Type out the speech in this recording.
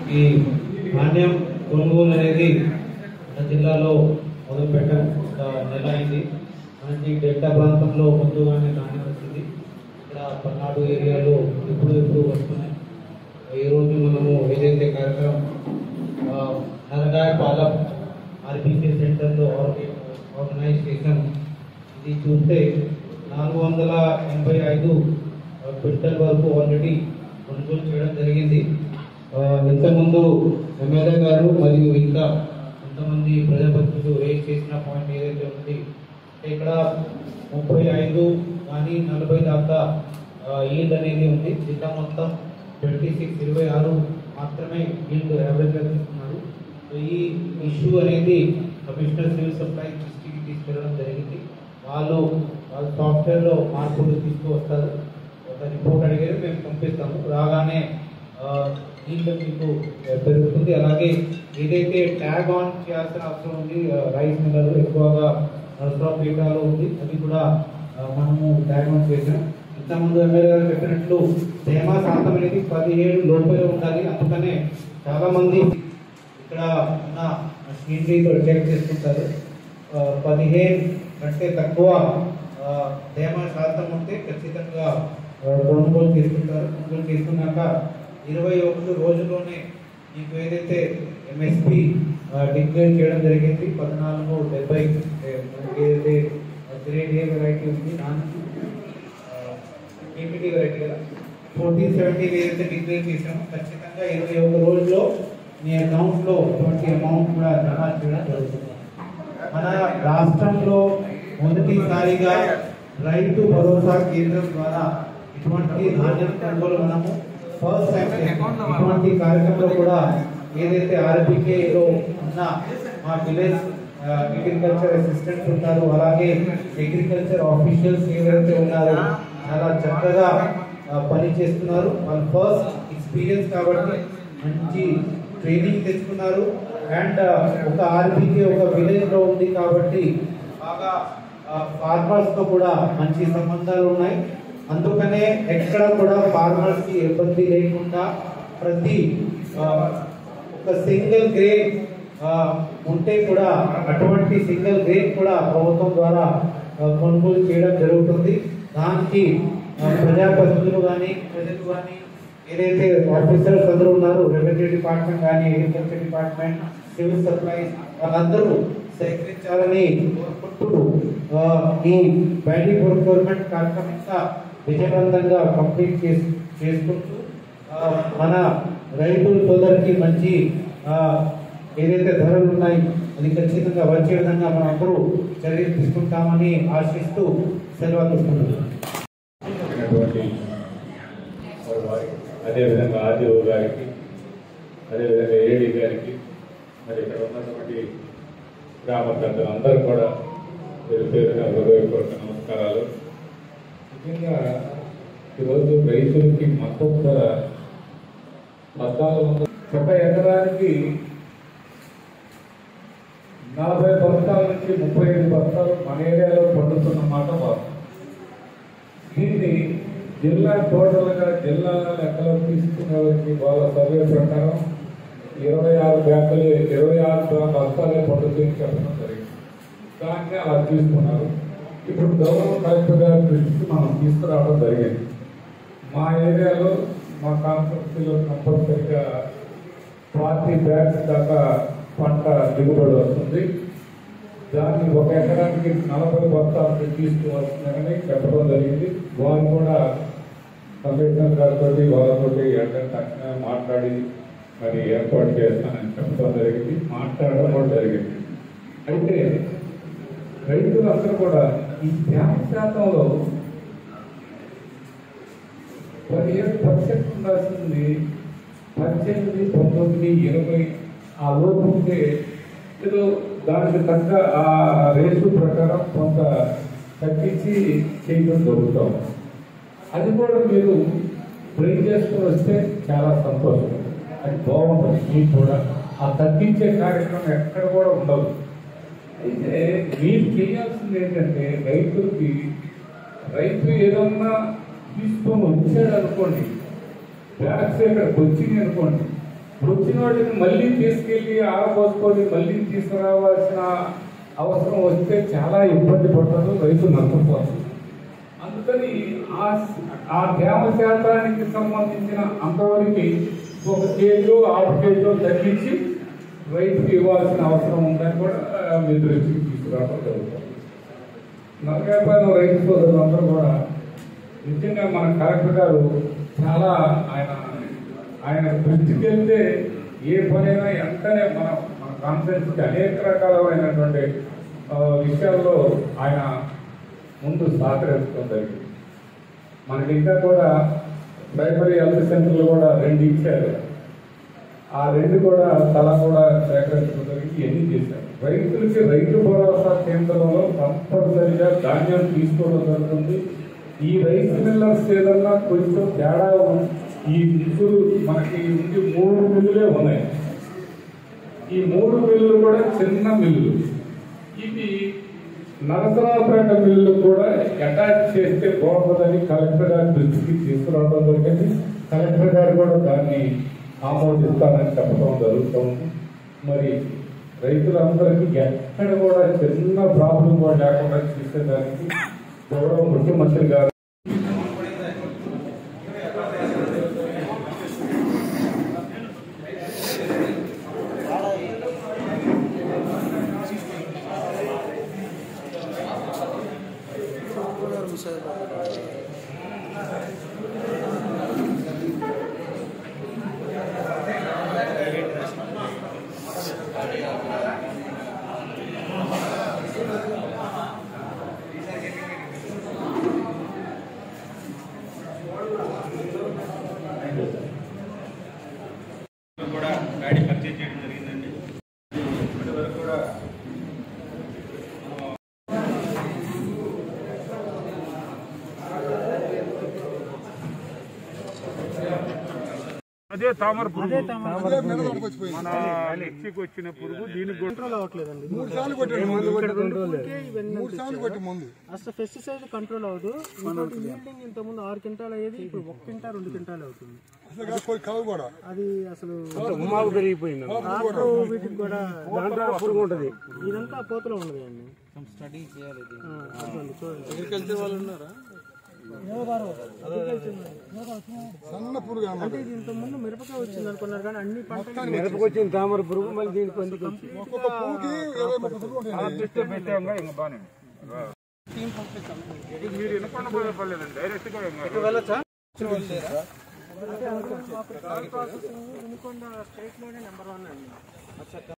ఈ ధాన్యం కొనుగోలు అనేది మన జిల్లాలో మొదలుపెట్టాం ఒక నెల అయింది మనకి డెల్టా ప్రాంతంలో ముందుగానే ధాన్యం వచ్చింది ఇక్కడ పల్నాడు ఏరియాలో ఇప్పుడు ఇప్పుడు వస్తున్నాయి ఈ రోజు మనము ఏదైతే కార్యక్రమం ఆ, నరగాయ పాలెం ఆర్బీసీ సెంటర్లో ఆర్గ- ఆర్గనైజ్ చేసాం ఇది చూస్తే నాలుగు వందల ఎనభై ఐదు క్వింటల్ వరకు ఆల్రెడీ కొనుగోలు చేయడం జరిగింది ఆ, ఇంతకుముందు ఎమ్మెల్యే గారు మరియు ఇంకా కొంతమంది ప్రజాప్రతినిధులు రేజ్ చేసిన పాయింట్ ఏదైతే ఉంది అంటే ఇక్కడ ముప్పై ఐదు కానీ నలభై దాకా ఈల్డ్ అనేది ఉంది జిల్లా మొత్తం ట్వంటీ సిక్స్ ఇరవై ఆరు మాత్రమే ఈల్డ్ యావరేజ్గా తీసుకున్నారు సో ఈ ఇష్యూ అనేది కమిషనర్ సివిల్ సప్లై దృష్టికి తీసుకెళ్ళడం జరిగింది వాళ్ళు వాళ్ళ సాఫ్ట్వేర్లో మార్పులు తీసుకువస్తారు ఒక రిపోర్ట్ అడిగారు మేము పంపిస్తాము రాగానే దీంట్లో మీకు పెరుగుతుంది అలాగే ఏదైతే ట్యాగ్ ఆన్ చేయాల్సిన అవసరం ఉంది ఆ, రైస్ మిల్లర్లు ఎక్కువగా నరసరావుపేటలో ఉంది అది కూడా ఆ, మనము ట్యాగ్ ఆన్ చేసాం ఇంతకుముందు ఎమ్మెల్యే గారు చెప్పినట్లు తేమ శాతం అనేది పదిహేడు లోపలే ఉండాలి అందుకనే చాలా మంది ఇక్కడ ఉన్న స్క్రీన్రీతో చెక్ చేసుకుంటారు ఆ, పదిహేను కంటే తక్కువ ఆ, తేమ శాతం ఉంటే ఖచ్చితంగా ఆ, కొనుగోలు చేసుకుంటారు కొనుగోలు చేసుకున్నాక ఇరవై ఒకటి రోజుల్లోనే మీకు ఏదైతే ఎంఎస్పి డిక్లేర్ చేయడం జరిగింది పద్నాలుగు డెబ్బై ఏ, మనకి ఏదైతే గ్రేడ్ ఏ వెరైటీ ఉంది దానికి ఏపీటీ వెరైటీ కదా ఫోర్టీన్ సెవెంటీన్ ఏదైతే డిక్లేర్ చేసామో ఖచ్చితంగా ఇరవై ఒక రోజుల్లో మీ అకౌంట్లో అటువంటి అమౌంట్ కూడా జమ చేయడం జరుగుతుంది మన రాష్ట్రంలో మొదటిసారిగా రైతు భరోసా కేంద్రం ద్వారా ఇటువంటి ధాన్యం కొనుగోలు మనము ఫస్ట్ టైం చేస్తున్నాం. ఇటువంటి కార్యక్రమంలో కూడా ఏదైతే ఆర్బీకేలో ఉన్న మా విలేజ్ అగ్రికల్చర్ అసిస్టెంట్స్ ఉంటారు అలాగే అగ్రికల్చర్ ఆఫీషియల్స్ ఎవరైతే ఉన్నారో చాలా చక్కగా ఆ, పని చేస్తున్నారు వాళ్ళు ఫస్ట్ ఎక్స్పీరియన్స్ కాబట్టి మంచి ట్రైనింగ్ తెచ్చుకున్నారు అండ్ ఒక ఆర్బీకే ఒక విలేజ్ లో ఉంది కాబట్టి బాగా ఫార్మర్స్ తో కూడా మంచి సంబంధాలు ఉన్నాయి అందుకనే ఎక్కడ కూడా ఫార్మర్స్ కి ఇబ్బంది లేకుండా ప్రతి ఆ, ఒక సింగిల్ గ్రేడ్ ఉంటే కూడా అటువంటి సింగిల్ గ్రేడ్ కూడా ప్రభుత్వం ద్వారా ఆ, కొనుగోలు చేయడం జరుగుతుంది దానికి ఆ, ప్రజాప్రతినిధులు కానీ ప్రజలు కానీ ఏదైతే ఆఫీసర్స్ అందరూ ఉన్నారు రెవెన్యూ డిపార్ట్మెంట్ కానీ అగ్రికల్చర్ డిపార్ట్మెంట్ సివిల్ సప్లైస్ వాళ్ళందరూ సహకరించాలని కోరుకుంటూ ఆ, ఈ బ్యాండీ ప్రొక్యూర్మెంట్ కార్యక్రమం ఇంకా విజయవంతంగా కంప్లీట్ చేసి చేసుకుంటూ ఆ, మన రైతు సోదరికి మంచి ఆ, ఏదైతే ధరలు ఉన్నాయి అది ఖచ్చితంగా వచ్చే విధంగా మనం అందరూ చర్యలు తీసుకుంటామని ఆశిస్తూ సెలవు తీసుకుంటున్నాం అయినటువంటి వారి వారికి అదేవిధంగా ఆర్డీఓ గారికి అదేవిధంగా ఏడీ గారికి మరి ఇక్కడ ఉన్నటువంటి గ్రామ పెద్దలందరూ కూడా పేరు పేరుగా హృదయపూర్వక నమస్కారాలు ముఖ్యంగా ఈరోజు రైతులకి మద్దతు ధర పద్నాలుగు వందల ఒక ఎకరానికి నలభై బస్తాల నుంచి ముప్పై ఐదు బస్తాలు మన ఏరియాలో పండుతున్న మాట వాస్తవం దీన్ని జిల్లా టోటల్గా జిల్లా లెక్కలో తీసుకునే వారికి వాళ్ళ సర్వే ప్రకారం ఇరవై ఆరు బ్యాంకులు ఇరవై ఆరు బస్తాలే పండుతుంది చెప్పడం జరిగింది దాన్ని అలా తీసుకున్నారు ఇప్పుడు గౌరవ కలెక్టర్ గారి దృష్టికి మనం తీసుకురావడం జరిగింది మా ఏరియాలో మా కాన్స్టిట్యూన్సీలో కంపల్సరిగా ఫార్టీ బ్యాగ్స్ దాకా పంట దిగుబడి వస్తుంది దాన్ని ఒక ఎకరానికి నలభై బస్తాలు తీసుకోవాల్సిందని చెప్పడం జరిగింది వారు కూడా కమిషనర్ గారితో వాళ్ళతో వెంటనే తక్షణమే మాట్లాడి మరి ఏర్పాటు చేస్తానని చెప్పడం జరిగింది మాట్లాడడం కూడా జరిగింది అయితే రైతులందరూ కూడా ఈ తేమ శాతంలో పదిహేడు పర్సెంట్ ఉండాల్సింది పద్దెనిమిది పంతొమ్మిది ఇరవై ఆ లోపు ఉంటే ఏదో దానికి తగ్గ ఆ రేసు ప్రకారం కొంత తగ్గించి చేయడం జరుగుతాం అది కూడా మీరు ట్రై చేసుకుని వస్తే చాలా సంతోషం అది బాగుంటుంది మీకు కూడా ఆ తగ్గించే కార్యక్రమం ఎక్కడ కూడా ఉండదు అయితే మీరు చేయాల్సింది ఏంటంటే రైతులకి రైతు ఏదన్నా తీసుకొని వచ్చాడు అనుకోండి బ్యాగ్స్ ఇక్కడికి వచ్చింది అనుకోండి వచ్చిన వాటిని మళ్ళీ తీసుకెళ్లి ఆరపోసుకొని మళ్ళీ తీసుకురావాల్సిన అవసరం వస్తే చాలా ఇబ్బంది పడతారు రైతు నష్టపోతారు అందుకని ఆ ఆ తేమ శాతానికి సంబంధించిన అంతవరకు ఒక కేజీ ఆరు కేజీలో తగ్గించి రైతుకి ఇవ్వాల్సిన అవసరం ఉందని కూడా ఆ, మీ దృష్టికి తీసుకురావడం జరుగుతుంది నలభై రైతు సోదరులందరూ కూడా నిజంగా మన కలెక్టర్ గారు చాలా ఆయన ఆయన దృష్టికి వెళ్తే ఏ పనైనా వెంటనే మన మన కాన్ఫరెన్స్కి అనేక రకాలైనటువంటి ఆ, విషయాల్లో ఆయన ముందు సహకరించడం జరిగింది మనకి ఇంకా కూడా ప్రైమరీ హెల్త్ సెంటర్లు కూడా రెండు ఇచ్చారు ఆ రెండు కూడా తల కూడా సేకరించడం జరిగింది ఇవన్నీ చేశారు రైతులకి రైతు భరోసా కేంద్రంలో తప్పనిసరిగా ధాన్యం తీసుకోవడం జరుగుతుంది ఈ రైస్ మిల్లర్స్ ఏదన్నా కొంచెం తేడా ఉం- ఈ మిల్లులు మనకి ఉంది మూడు మిల్లులే ఉన్నాయి ఈ మూడు మిల్లులు కూడా చిన్న మిల్లులు ఇవి నరసరావుపేట మిల్లు కూడా అటాచ్ చేస్తే బాగుంటుందని కలెక్టర్ గారి దృష్టికి తీసుకురావడం జరిగింది కలెక్టర్ గారు కూడా దాన్ని ఆమోదిస్తానని చెప్పడం జరుగుతుంది మరి రైతులందరికీ ఎక్కడ కూడా చిన్న ప్రాబ్లం కూడా లేకుండా చేసేదానికి గౌరవ ముఖ్యమంత్రి గారు కూడా గాడి పర్చేజ్ చేయడం జరిగిందండి ఇప్పటి వరకు కూడా అదే తామర పురుగు వచ్చిపోయింది మన నెక్స్ట్కి వచ్చిన పురుగు దీనికి కూడా మూడు సార్లు కొట్టాడు మందు మూడు సార్లు కొట్టి ముందు అసలు పెస్టిసైడ్ కంట్రోల్ అవ్వదు ఇంకోటి ఈల్డింగ్ ఇంత ముందు ఆరు క్వింటాల్ అయ్యేది ఇప్పుడు ఒక క్వింటాల్ రెండు క్వింటాల్ అవుతుంది అసలు కాదు, పోయి కలుగు కూడా అది అసలు ఉమ్మాకు పెరిగిపోయింది ఆటో వీటికి కూడా దాంట్లో పురుగు ఉంటుంది ఇదంతా పోతలో ఉన్నది అండి స్టడీ చేయాలి చూడండి అగ్రికల్చర్ వాళ్ళు ఉన్నారా సన్న పురుగు అన్నమాట అంటే ఇది ఇంత ముందు మిరపకాయ వచ్చింది అనుకున్నారు కానీ అన్ని పంటలు మిరపకొచ్చిన తామర పురుగు మళ్ళీ దీనికి పొందుకు ఒక్కొక్క పువ్వుకి ఇరవై ముప్పై పురుగు ఉంటాయి పెట్టాంగా ఇంకా బాగానే ఇది మీరు వినకుండా పోయలేదండి డైరెక్ట్ గా ఇంకా మాకు థర్డ్ ప్రాసెసింగ్ వినుకొండ స్టేట్ లోనే నెంబర్ వన్ అండి